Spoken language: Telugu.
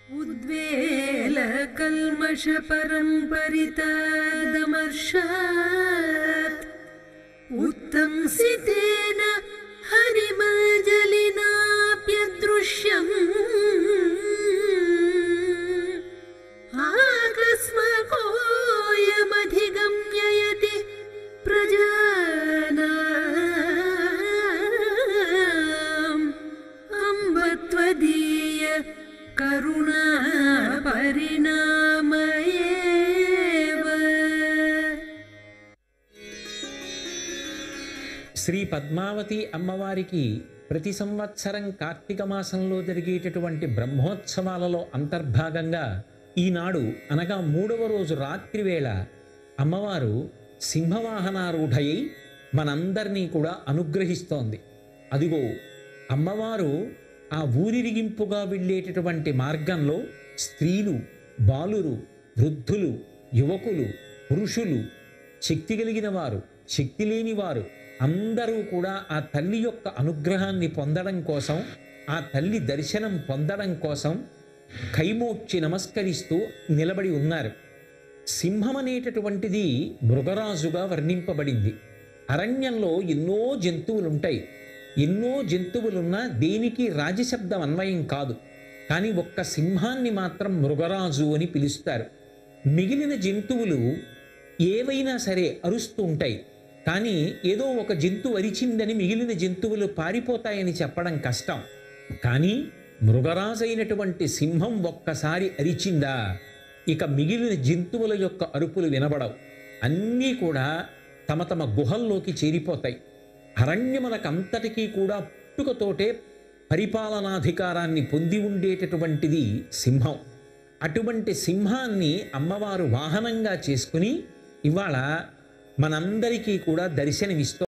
उद्वेलकल्मषपरम्परितादमर्षात् उत्तंसितेन हरिमजलिनाप्यदृश्यम् आकस्मकोऽयमधिगम्ययति प्रजानाम् अम्ब त्वदीय करुणा परिणाम एव శ్రీ పద్మావతి అమ్మవారికి ప్రతి సంవత్సరం కార్తీక మాసంలో జరిగేటటువంటి బ్రహ్మోత్సవాలలో అంతర్భాగంగా ఈనాడు అనగా మూడవ రోజు రాత్రి వేళ అమ్మవారు సింహవాహనారూఢయై మనందరినీ కూడా అనుగ్రహిస్తోంది అదిగో అమ్మవారు ఆ ఊరిరిగింపుగా వెళ్ళేటటువంటి మార్గంలో స్త్రీలు బాలురు వృద్ధులు యువకులు పురుషులు శక్తి కలిగిన వారు శక్తి లేని వారు అందరూ కూడా ఆ తల్లి యొక్క అనుగ్రహాన్ని పొందడం కోసం ఆ తల్లి దర్శనం పొందడం కోసం కైమోడ్చి నమస్కరిస్తూ నిలబడి ఉన్నారు సింహం అనేటటువంటిది మృగరాజుగా వర్ణింపబడింది అరణ్యంలో ఎన్నో జంతువులుంటాయి ఎన్నో జంతువులున్నా దేనికి రాజశబ్దం అన్వయం కాదు కానీ ఒక్క సింహాన్ని మాత్రం మృగరాజు అని పిలుస్తారు మిగిలిన జంతువులు ఏవైనా సరే అరుస్తూ ఉంటాయి కానీ ఏదో ఒక జంతువు అరిచిందని మిగిలిన జంతువులు పారిపోతాయని చెప్పడం కష్టం కానీ మృగరాజైనటువంటి సింహం ఒక్కసారి అరిచిందా ఇక మిగిలిన జంతువుల యొక్క అరుపులు వినబడవు అన్నీ కూడా తమ తమ గుహల్లోకి చేరిపోతాయి అరణ్యమునకంతటికీ కూడా పుట్టుకతోటే పరిపాలనాధికారాన్ని పొంది ఉండేటటువంటిది సింహం అటువంటి సింహాన్ని అమ్మవారు వాహనంగా చేసుకుని ఇవాళ మనందరికీ కూడా దర్శనమిస్తూ